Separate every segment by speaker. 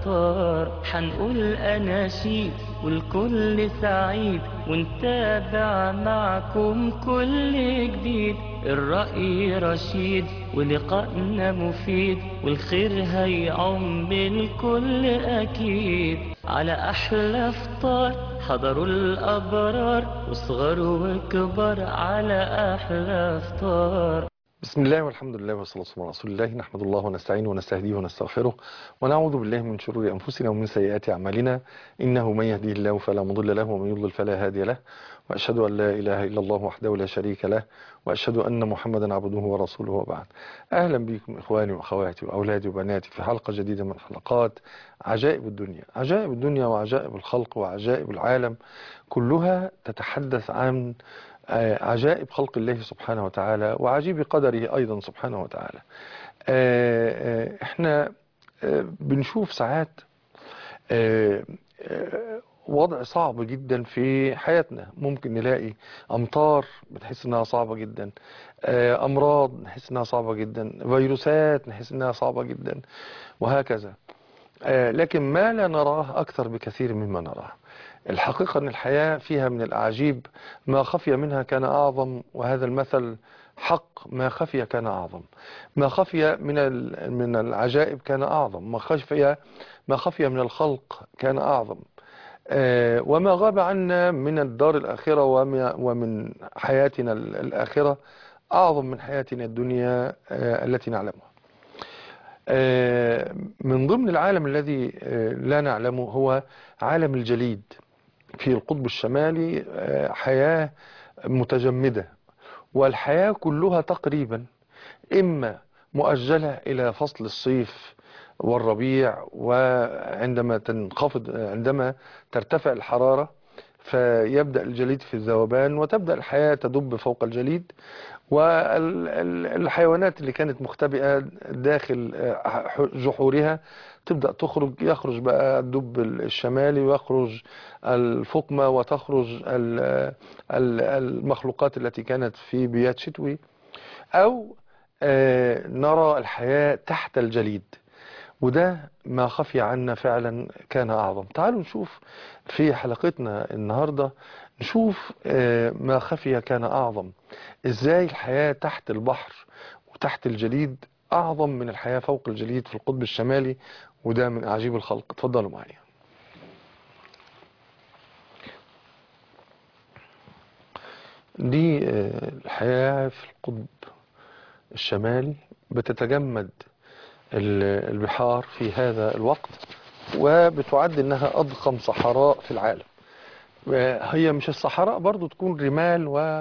Speaker 1: افطار حنقول اناشيد والكل سعيد ونتابع معكم كل جديد الرأي رشيد ولقائنا مفيد والخير هيعم الكل أكيد على أحلى فطار حضروا الأبرار وصغر وكبر على أحلى فطار
Speaker 2: بسم الله والحمد لله والصلاة والسلام على رسول الله نحمد الله ونستعينه ونستهديه ونستغفره ونعوذ بالله من شرور أنفسنا ومن سيئات أعمالنا إنه من يهديه الله فلا مضل له ومن يضلل فلا هادي له وأشهد أن لا إله إلا الله وحده لا شريك له وأشهد أن محمدا عبده ورسوله وبعد أهلا بكم إخواني وأخواتي وأولادي وبناتي في حلقة جديدة من حلقات عجائب الدنيا عجائب الدنيا وعجائب الخلق وعجائب العالم كلها تتحدث عن عجائب خلق الله سبحانه وتعالى وعجيب قدره أيضا سبحانه وتعالى احنا بنشوف ساعات وضع صعب جدا في حياتنا ممكن نلاقي أمطار بنحس إنها صعبة جدا أمراض نحس إنها صعبة جدا فيروسات نحس إنها صعبة جدا وهكذا لكن ما لا نراه أكثر بكثير مما نراه الحقيقة أن الحياة فيها من الأعاجيب ما خفي منها كان أعظم وهذا المثل حق ما خفي كان أعظم ما خفي من من العجائب كان أعظم ما خفي ما خفي من الخلق كان أعظم وما غاب عنا من الدار الآخرة ومن حياتنا الآخرة أعظم من حياتنا الدنيا التي نعلمها من ضمن العالم الذي لا نعلمه هو عالم الجليد في القطب الشمالي حياة متجمدة والحياة كلها تقريبا إما مؤجلة إلى فصل الصيف والربيع وعندما تنخفض عندما ترتفع الحرارة فيبدأ الجليد في الذوبان وتبدأ الحياة تدب فوق الجليد والحيوانات اللي كانت مختبئة داخل جحورها تبدأ تخرج يخرج بقى الدب الشمالي ويخرج الفقمة وتخرج المخلوقات التي كانت في بيات شتوي أو نرى الحياة تحت الجليد وده ما خفي عنا فعلا كان أعظم تعالوا نشوف في حلقتنا النهاردة نشوف ما خفي كان أعظم إزاي الحياة تحت البحر وتحت الجليد أعظم من الحياة فوق الجليد في القطب الشمالي وده من أعجيب الخلق اتفضلوا معايا دي الحياة في القطب الشمالي بتتجمد البحار في هذا الوقت وبتعد انها اضخم صحراء في العالم هي مش الصحراء برضو تكون رمال و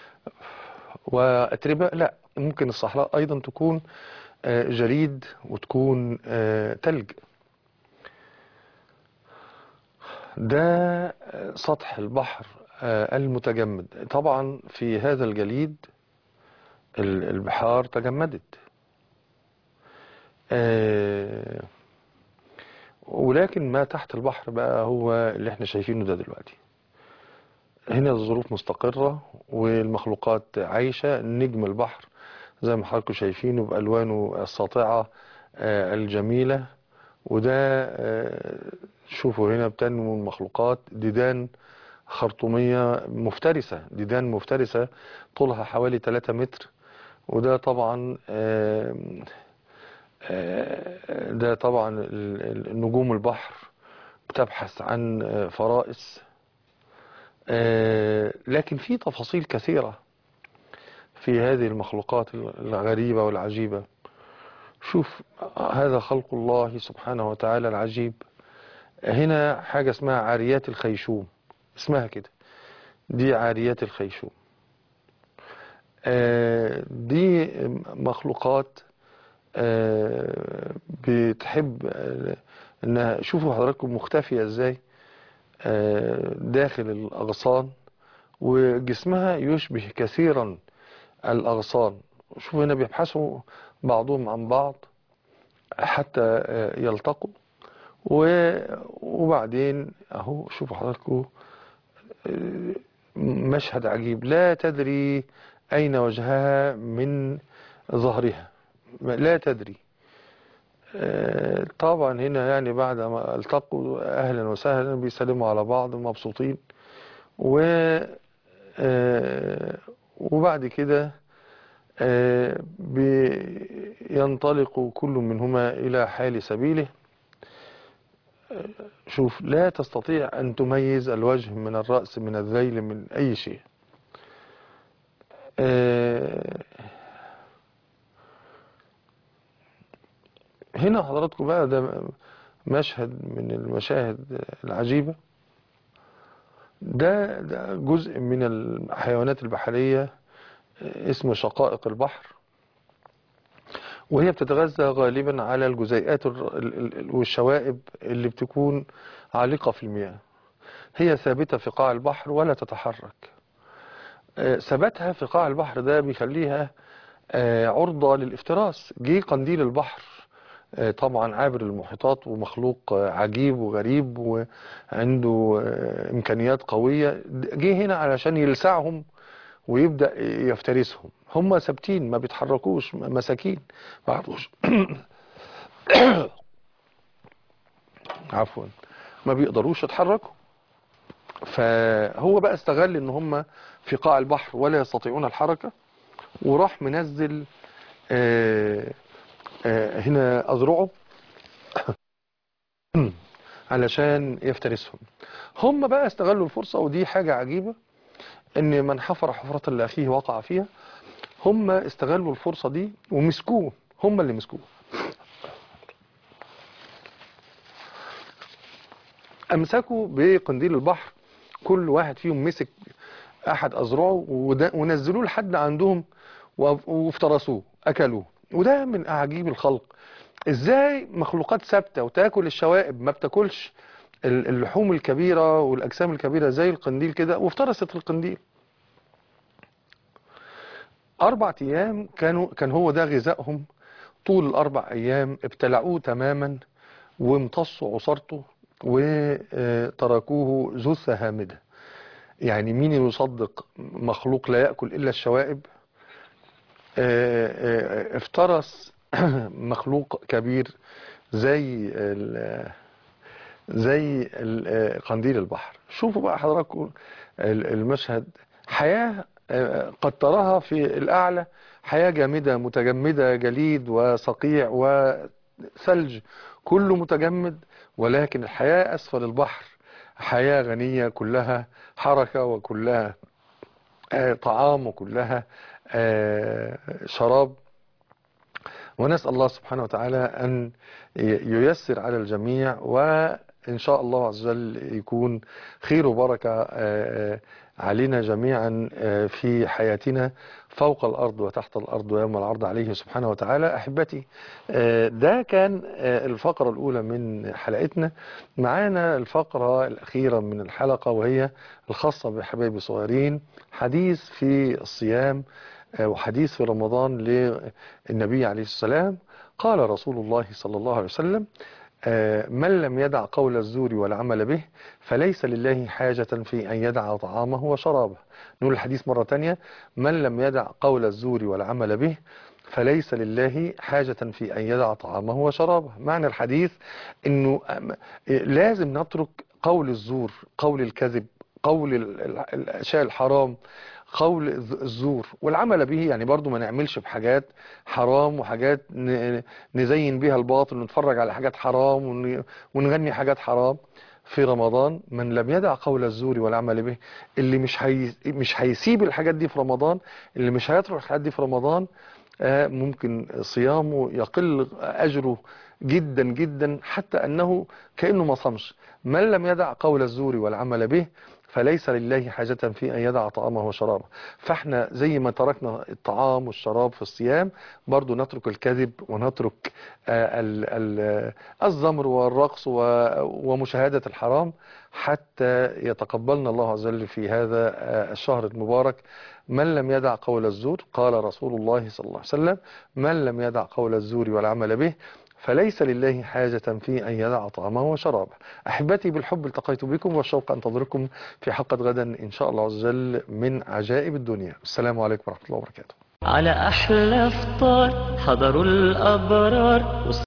Speaker 2: واتربه لا ممكن الصحراء ايضا تكون جليد وتكون تلج ده سطح البحر المتجمد طبعا في هذا الجليد البحار تجمدت ولكن ما تحت البحر بقى هو اللي احنا شايفينه ده دلوقتي هنا الظروف مستقرة والمخلوقات عايشة نجم البحر زي ما حضراتكم شايفينه بألوانه الساطعة الجميلة وده شوفوا هنا بتنمو المخلوقات ديدان خرطومية مفترسة ديدان مفترسة طولها حوالي 3 متر وده طبعا ده طبعا نجوم البحر بتبحث عن فرائس لكن في تفاصيل كثيرة في هذه المخلوقات الغريبة والعجيبة شوف هذا خلق الله سبحانه وتعالى العجيب هنا حاجة اسمها عاريات الخيشوم اسمها كده دي عاريات الخيشوم دي مخلوقات بتحب انها شوفوا حضراتكم مختفية ازاي داخل الاغصان وجسمها يشبه كثيرا الاغصان شوفوا هنا بيبحثوا بعضهم عن بعض حتى يلتقوا وبعدين اهو شوفوا حضراتكم مشهد عجيب لا تدري اين وجهها من ظهرها لا تدري آه، طبعا هنا يعني بعد ما التقوا اهلا وسهلا بيسلموا على بعض مبسوطين و آه، وبعد كده آه، بينطلق كل منهما إلى حال سبيله آه، شوف لا تستطيع أن تميز الوجه من الرأس من الذيل من أي شيء آه، هنا حضراتكم بقى ده مشهد من المشاهد العجيبة ده ده جزء من الحيوانات البحرية اسمه شقائق البحر وهي بتتغذى غالبا على الجزيئات الر- ال- ال- والشوائب اللي بتكون عالقة في المياه هي ثابتة في قاع البحر ولا تتحرك آه، ثباتها في قاع البحر ده بيخليها آه، عرضة للافتراس جه قنديل البحر آه، طبعا عابر المحيطات ومخلوق آه، عجيب وغريب وعنده آه، إمكانيات قوية جه هنا علشان يلسعهم ويبدأ يفترسهم هم ثابتين ما بيتحركوش مساكين ما عرفوش عفوا ما بيقدروش يتحركوا فهو بقى استغل ان هم في قاع البحر ولا يستطيعون الحركة وراح منزل آه، آه، هنا أذرعه علشان يفترسهم هم بقى استغلوا الفرصة ودي حاجة عجيبة ان من حفر حفرة لأخيه وقع فيها هم استغلوا الفرصة دي ومسكوه هم اللي مسكوه أمسكوا بقنديل البحر كل واحد فيهم مسك أحد أذرعه وده- ونزلوه لحد عندهم وف- وافترسوه أكلوه وده من أعاجيب الخلق إزاي مخلوقات ثابتة وتاكل الشوائب ما بتاكلش ال- اللحوم الكبيرة والأجسام الكبيرة زي القنديل كده وافترست القنديل أربع أيام كانوا كان هو ده غذائهم طول الأربع أيام ابتلعوه تماما وامتصوا عصارته وتركوه جثة هامدة يعني مين يصدق مخلوق لا يأكل إلا الشوائب آه، آه، افترس مخلوق كبير زي ال- زي ال- آه، قنديل البحر شوفوا بقى حضراتكم ال- المشهد حياة آه، قد تراها في الأعلى حياة جامدة متجمدة جليد وصقيع وثلج كله متجمد ولكن الحياة أسفل البحر حياة غنية كلها حركة وكلها آه، طعام وكلها آه، شراب ونسأل الله سبحانه وتعالى أن ييسر على الجميع وإن شاء الله عز وجل يكون خير وبركة آه، علينا جميعا آه، في حياتنا فوق الأرض وتحت الأرض ويوم العرض عليه سبحانه وتعالى أحبتي آه، ده كان آه، الفقرة الأولى من حلقتنا معانا الفقرة الأخيرة من الحلقة وهي الخاصة بحبايبي الصغيرين حديث في الصيام آه، وحديث في رمضان للنبي عليه السلام قال رسول الله صلى الله عليه وسلم آه، من لم يدع قول الزور والعمل به فليس لله حاجة في أن يدع طعامه وشرابه نقول الحديث مرة تانية من لم يدع قول الزور والعمل به فليس لله حاجة في أن يدع طعامه وشرابه معنى الحديث أنه أم- لازم نترك قول الزور قول الكذب قول ال- ال- الأشياء الحرام قول الز- الزور والعمل به يعني برضو ما نعملش بحاجات حرام وحاجات ن- نزين بيها الباطل ونتفرج على حاجات حرام ون- ونغني حاجات حرام في رمضان من لم يدع قول الزور والعمل به اللي مش هي مش هيسيب الحاجات دي في رمضان اللي مش هيترك الحاجات دي في رمضان آه، ممكن صيامه يقل أجره جدا جدا حتى أنه كأنه ما صامش من لم يدع قول الزور والعمل به فليس لله حاجة في أن يدع طعامه وشرابه فاحنا زي ما تركنا الطعام والشراب في الصيام برضو نترك الكذب ونترك آه، ال- ال- الزمر والرقص و- ومشاهدة الحرام حتى يتقبلنا الله عز وجل في هذا آه، الشهر المبارك من لم يدع قول الزور قال رسول الله صلى الله عليه وسلم من لم يدع قول الزور والعمل به فليس لله حاجة في أن يدع طعامه وشرابه أحبتي بالحب التقيت بكم والشوق أنتظركم في حلقة غدا إن شاء الله عز وجل من عجائب الدنيا السلام عليكم ورحمة الله وبركاته
Speaker 1: على أحلى فطار حضروا الأبرار